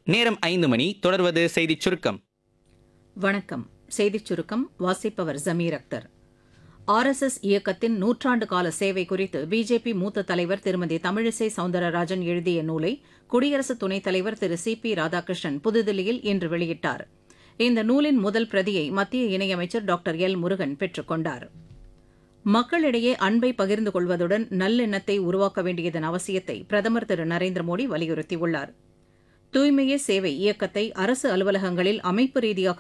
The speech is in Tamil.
நேரம் ஐந்து மணி தொடர்வது செய்திச் சுருக்கம் வணக்கம் செய்திச் சுருக்கம் வாசிப்பவர் ஜமீர் அக்தர் ஆர்எஸ்எஸ் இயக்கத்தின் நூற்றாண்டு கால சேவை குறித்து பிஜேபி மூத்த தலைவர் திருமதி தமிழிசை சவுந்தரராஜன் எழுதிய நூலை குடியரசு துணைத் தலைவர் திரு சி பி ராதாகிருஷ்ணன் புதுதில்லியில் இன்று வெளியிட்டார் இந்த நூலின் முதல் பிரதியை மத்திய இணையமைச்சர் டாக்டர் எல் முருகன் பெற்றுக் கொண்டார் மக்களிடையே அன்பை பகிர்ந்து கொள்வதுடன் நல்லெண்ணத்தை உருவாக்க வேண்டியதன் அவசியத்தை பிரதமர் திரு நரேந்திர மோடி வலியுறுத்தியுள்ளார் தூய்மையே சேவை இயக்கத்தை அரசு அலுவலகங்களில் அமைப்பு ரீதியாக